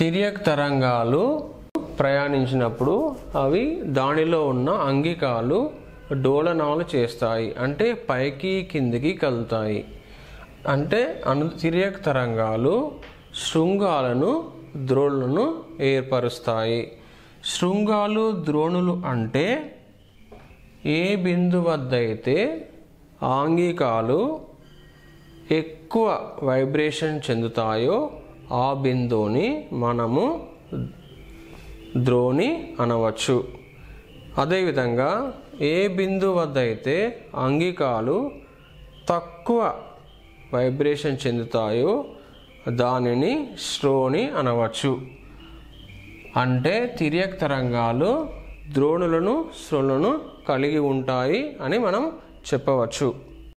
తిరియక్ తరంగాలు ప్రయాణించినప్పుడు అవి దానిలో ఉన్న అంగికాలు డోలనాలు చేస్తాయి అంటే పైకి కిందికి కలుతాయి అంటే అను తిరియక్ తరంగాలు శృంగాలను ద్రోణులను ఏర్పరుస్తాయి శృంగాలు ద్రోణులు అంటే ఏ బిందు వద్ద అయితే ఆంగికాలు ఎక్కువ వైబ్రేషన్ చెందుతాయో ఆ బిందువుని మనము ద్రోణి అనవచ్చు అదేవిధంగా ఏ బిందు వద్ద అయితే అంగికాలు తక్కువ వైబ్రేషన్ చెందుతాయో దానిని శ్రోణి అనవచ్చు అంటే తిరియక్ తరంగాలు ద్రోణులను శ్రోణులను కలిగి ఉంటాయి అని మనం చెప్పవచ్చు